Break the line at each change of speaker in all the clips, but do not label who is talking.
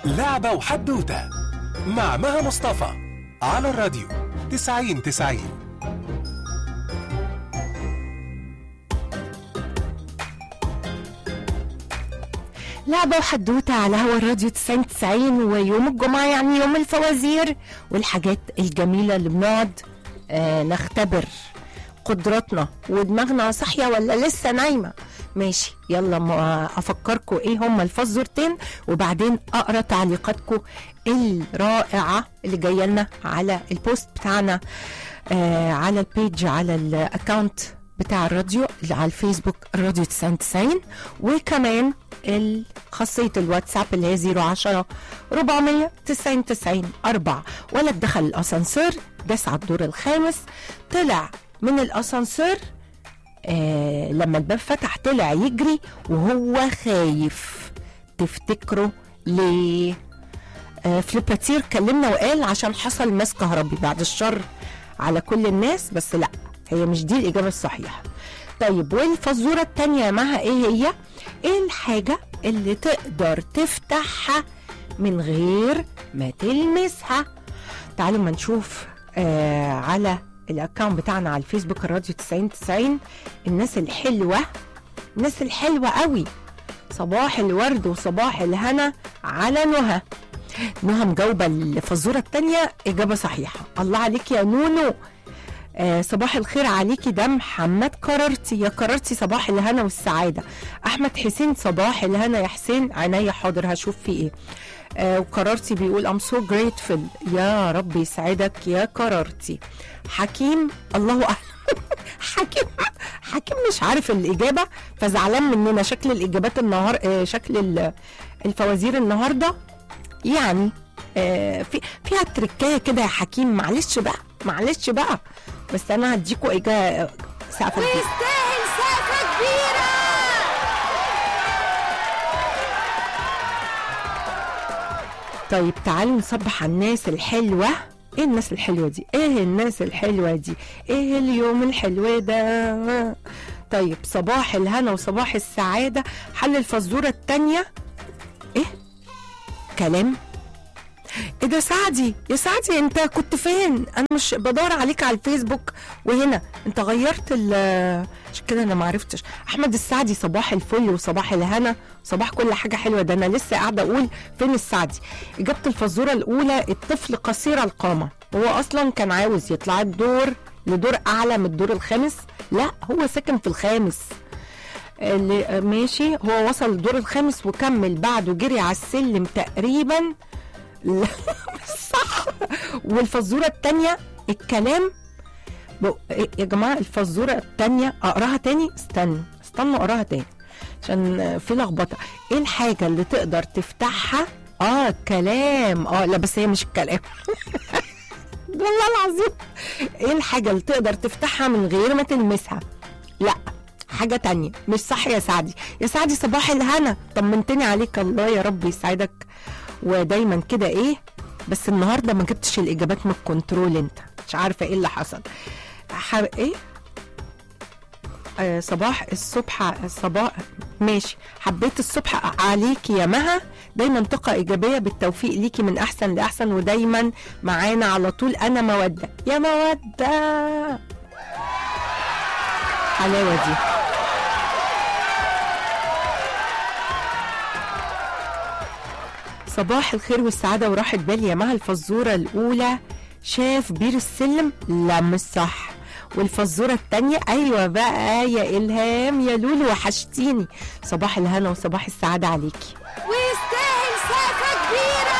لعبة وحدوتة مع مها مصطفى على الراديو 90 90
لعبة وحدوتة على هوا الراديو 90 90 ويوم الجمعة يعني يوم الفوازير والحاجات الجميلة اللي بنقعد آه نختبر قدراتنا ودماغنا صاحية ولا لسه نايمة ماشي يلا ما افكركم ايه هما الفزورتين وبعدين اقرا تعليقاتكم الرائعه اللي جايه لنا على البوست بتاعنا آه على البيج على الاكونت بتاع الراديو اللي على الفيسبوك الراديو 99 وكمان ال- خاصية الواتساب اللي هي 010 400 90 90 4 ولد دخل الأسانسير داس على الدور الخامس طلع من الأسانسير آه لما الباب فتح طلع يجري وهو خايف تفتكروا ليه آه فليباتير كلمنا وقال عشان حصل ماس كهربي بعد الشر على كل الناس بس لا هي مش دي الإجابة الصحيحة طيب والفزورة التانية يا مها ايه هي ايه الحاجة اللي تقدر تفتحها من غير ما تلمسها تعالوا ما نشوف آه على الاكونت بتاعنا على الفيسبوك الراديو 90 90 الناس الحلوة الناس الحلوة قوي صباح الورد وصباح الهنا على نهى نهى مجاوبة الفزورة التانية إجابة صحيحة الله عليك يا نونو آه صباح الخير عليكي ده محمد قررتي يا قررتي صباح الهنا والسعادة أحمد حسين صباح الهنا يا حسين عينيا حاضر هشوف في إيه آه وقررتي بيقول I'm so grateful يا رب يسعدك يا قررتي حكيم الله أعلم حكيم حكيم مش عارف الإجابة فزعلان مننا شكل الإجابات النهار آه شكل ال- الفوازير النهاردة يعني آه في فيها تركايه كده يا حكيم معلش بقى معلش بقى بس انا هديكوا اجابه سقفه كبيره
يستاهل سقفة كبيرة
طيب تعالوا نصبح على الناس الحلوه ايه الناس الحلوه دي ايه الناس الحلوه دي ايه اليوم الحلو ده طيب صباح الهنا وصباح السعاده حل الفزوره التانية ايه كلام ايه ده سعدي يا سعدي انت كنت فين انا مش بدور عليك على الفيسبوك وهنا انت غيرت ال عشان كده انا ما عرفتش احمد السعدي صباح الفل وصباح الهنا صباح كل حاجه حلوه ده انا لسه قاعده اقول فين السعدي اجابه الفزوره الاولى الطفل قصير القامه هو اصلا كان عاوز يطلع الدور لدور اعلى من الدور الخامس لا هو ساكن في الخامس اللي ماشي هو وصل الدور الخامس وكمل بعده جري على السلم تقريبا لا صح والفزوره الثانيه الكلام ب... يا جماعه الفزوره الثانيه اقراها تاني استنوا استنوا اقراها تاني عشان في لخبطه ايه الحاجه اللي تقدر تفتحها اه كلام اه لا بس هي مش الكلام والله العظيم ايه الحاجه اللي تقدر تفتحها من غير ما تلمسها لا حاجة تانية مش صح يا سعدي يا سعدي صباح الهنا طمنتني عليك الله يا رب يسعدك ودايما كده ايه بس النهارده ما جبتش الاجابات من الكنترول انت مش عارفه ايه اللي حصل ح... ايه آه صباح الصبح صباح ماشي حبيت الصبح عليكي يا مها دايما طاقة إيجابية بالتوفيق ليكي من أحسن لأحسن ودايما معانا على طول أنا مودة يا مودة حلاوة دي صباح الخير والسعادة وراحة بال يا مها الفزورة الأولى شاف بير السلم لا مش صح والفزورة التانية أيوة بقى يا إلهام يا لولو وحشتيني صباح الهنا وصباح السعادة عليكي
ويستاهل سقفة كبيرة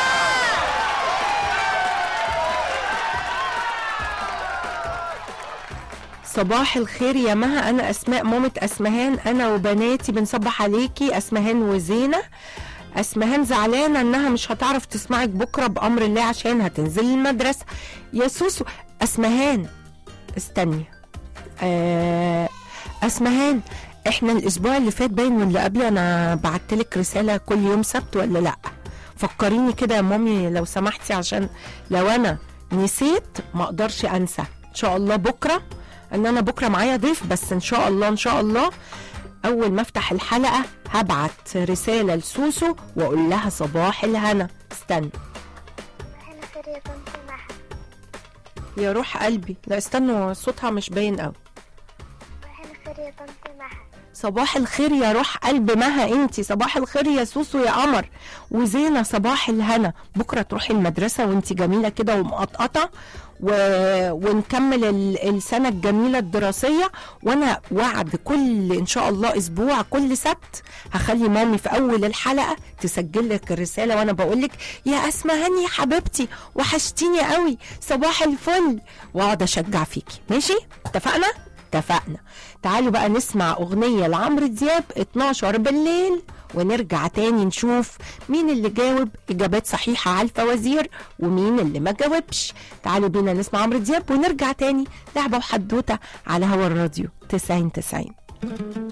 صباح الخير يا مها أنا أسماء مامة أسمهان أنا وبناتي بنصبح عليكي أسمهان وزينة أسمهان زعلانة إنها مش هتعرف تسمعك بكرة بأمر الله عشان هتنزل المدرسة يا سوسو أسمهان استني آه أسمهان احنا الأسبوع اللي فات باين واللي قبله أنا بعتلك رسالة كل يوم سبت ولا لأ فكريني كده يا مامي لو سمحتي عشان لو أنا نسيت ما أقدرش أنسى إن شاء الله بكرة ان انا بكره معايا ضيف بس ان شاء الله ان شاء الله اول ما افتح الحلقه هبعت رساله لسوسو واقول لها صباح الهنا استنى
احنا خير يا طنط محا
يا روح قلبي لا استنوا صوتها مش باين قوي
احنا خير يا طنط محا
صباح الخير يا روح قلب مها انتي صباح الخير يا سوسو يا قمر وزينة صباح الهنا بكرة تروحي المدرسة وانتي جميلة كده ومقطقطة و... ونكمل ال... السنة الجميلة الدراسية وانا وعد كل ان شاء الله اسبوع كل سبت هخلي مامي في اول الحلقة تسجل لك الرسالة وانا بقول لك يا اسماء هاني يا حبيبتي وحشتيني قوي صباح الفل واقعد اشجع فيكي ماشي اتفقنا اتفقنا تعالوا بقى نسمع أغنية لعمرو دياب 12 بالليل ونرجع تاني نشوف مين اللي جاوب إجابات صحيحة على الفوازير ومين اللي ما جاوبش تعالوا بينا نسمع عمرو دياب ونرجع تاني لعبة وحدوتة على هوا الراديو 90 90